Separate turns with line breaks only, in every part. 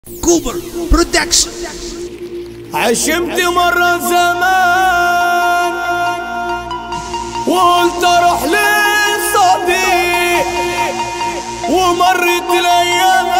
كوبر برودكشن
عشمت مرة زمان وقلت اروح للصديق ومرت الايام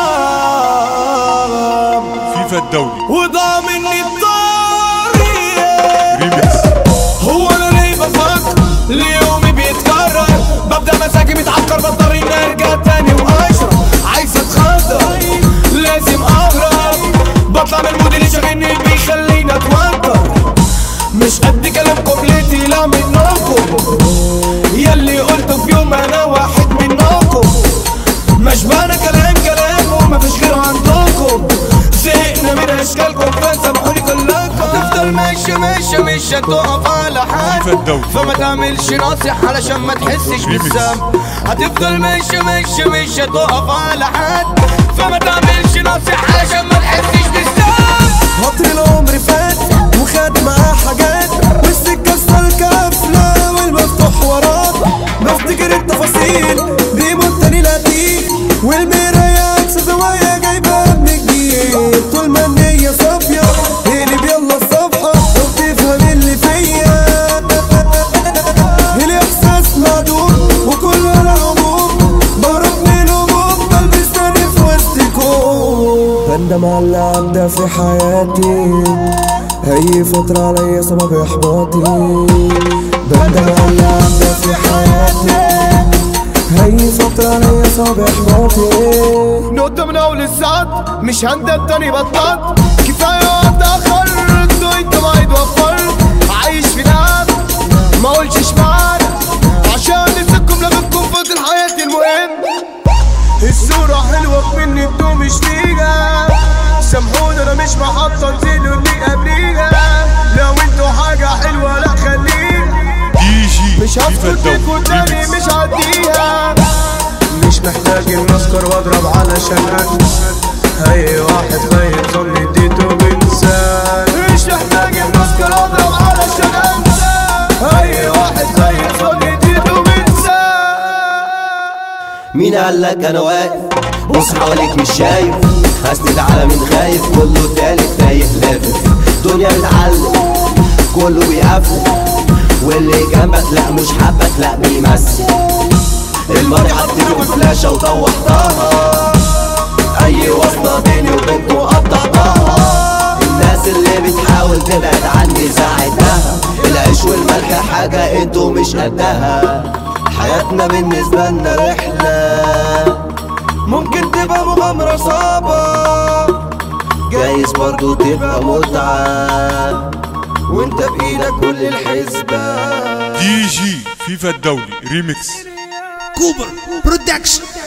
فيفا الدولي
وضاع مني الطريق
ريميكس
هو انا ليه بفكر ليومي بيتكرر ببدا مساكي متعكر بضطر اني ارجع تاني واشرب عايز اتخدر لازم اهرب بطلع من المود اللي شاغلني بيخليني اتوتر مش قد كلامكم ليتي لا منكم ياللي قلته في يوم انا واحد منكم مشبعنا كلام كلام ومفيش غيره عندكم زهقنا من اشكالكم فسامحوني كلكم هتفضل ماشية ماشية مش هتقف على حد
كيف الدولة؟
فما تعملش ناصح علشان ما تحسش
ريميكس.
بالذنب هتفضل ماشية ماشية مش هتقف على حد فما تعملش ناصح علشان ما تحسش بالذنب
قطر العمر فات وخد معاه حاجات والسكة الكافلة والمفتوح وراه بفتكر التفاصيل بيموت تاني لطيف والمراية عكس زوايا جايبة ابن جديد طول ما النية صافية اقلب يلا الصفحة لو تفهم اللي فيا الاحساس معدوم وكل العموم بهرب من هموم بلبس تاني في وسط الكون بندم على اللي عدى في حياتي اي فترة عليا سبب احباطي بندم على اللي عدى في حياتي اي فترة عليا سبب احباطي
نقطة من أول الساعات مش هندم تاني بطلت كفاية وقت أخر انتوا ما يتوفر عايش في نعم ما قولش معاك عشان نسيبكم لغتكم فوق الحياة المهم الصورة حلوة مني انتوا مش فيها سامحوني انا مش محطة انزلوا اللي قبليها لو انتوا حاجة حلوة لا خليها
دي جي
مش
فيفا
هسكت لكم
الدولي
تاني
ريميكس
مش هعديها
مش محتاج ان اسكر واضرب علشان انسى اي واحد خايف ظني اديته بنسان
مش محتاج ان اذكر اضرب علشان انسى اي واحد زي صديقي اديته بنسى
مين قال لك انا واقف بص حواليك مش شايف هسند على من خايف كله تالت تايه لافف دنيا بتعلم كله بيقفل واللي جنبك لا مش حبك لا بيمثل الماضي حطيته في فلاشة وطوحتها اي وصلة بيني وبينكم قطعتها الناس اللي بتحاول تبعد عني ساعدها العيش والملح حاجة انتوا مش قدها حياتنا بالنسبة لنا رحلة ممكن تبقى مغامرة صعبة جايز برضو تبقى متعة وانت بإيدك كل الحسبة
دي جي فيفا الدولي ريميكس
كوبر برودكشن